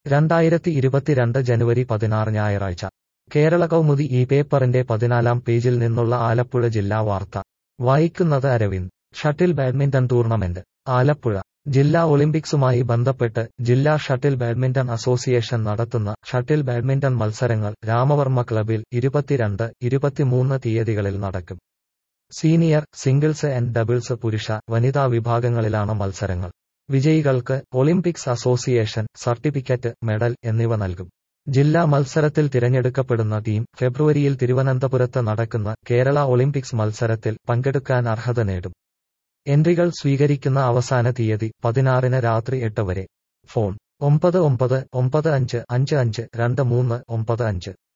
രണ്ടായിരത്തി ഇരുപത്തിരണ്ട് ജനുവരി പതിനാറ് ഞായറാഴ്ച കേരള കൗമുദി ഈ പേപ്പറിന്റെ പതിനാലാം പേജിൽ നിന്നുള്ള ആലപ്പുഴ ജില്ലാ വാർത്ത വായിക്കുന്നത് Aravind shuttle badminton tournament Alappuzha ജില്ലാ ഒളിമ്പിക്സുമായി ബന്ധപ്പെട്ട് ജില്ലാ ഷട്ടിൽ ബാഡ്മിന്റൺ അസോസിയേഷൻ നടത്തുന്ന ഷട്ടിൽ ബാഡ്മിന്റൺ മത്സരങ്ങൾ രാമവർമ്മ ക്ലബിൽ ഇരുപത്തിരണ്ട് ഇരുപത്തിമൂന്ന് തീയതികളിൽ നടക്കും സീനിയർ സിംഗിൾസ് ആൻഡ് ഡബിൾസ് പുരുഷ വനിതാ വിഭാഗങ്ങളിലാണ് മത്സരങ്ങൾ വിജയികൾക്ക് ഒളിമ്പിക്സ് അസോസിയേഷൻ സർട്ടിഫിക്കറ്റ് മെഡൽ എന്നിവ നൽകും ജില്ലാ മത്സരത്തിൽ തിരഞ്ഞെടുക്കപ്പെടുന്ന ടീം ഫെബ്രുവരിയിൽ തിരുവനന്തപുരത്ത് നടക്കുന്ന കേരള ഒളിമ്പിക്സ് മത്സരത്തിൽ പങ്കെടുക്കാൻ അർഹത നേടും എൻട്രികൾ സ്വീകരിക്കുന്ന അവസാന തീയതി പതിനാറിന് രാത്രി എട്ട് വരെ ഫോൺ ഒമ്പത് ഒമ്പത് ഒമ്പത് അഞ്ച് അഞ്ച് അഞ്ച് രണ്ട് മൂന്ന് ഒമ്പത് അഞ്ച്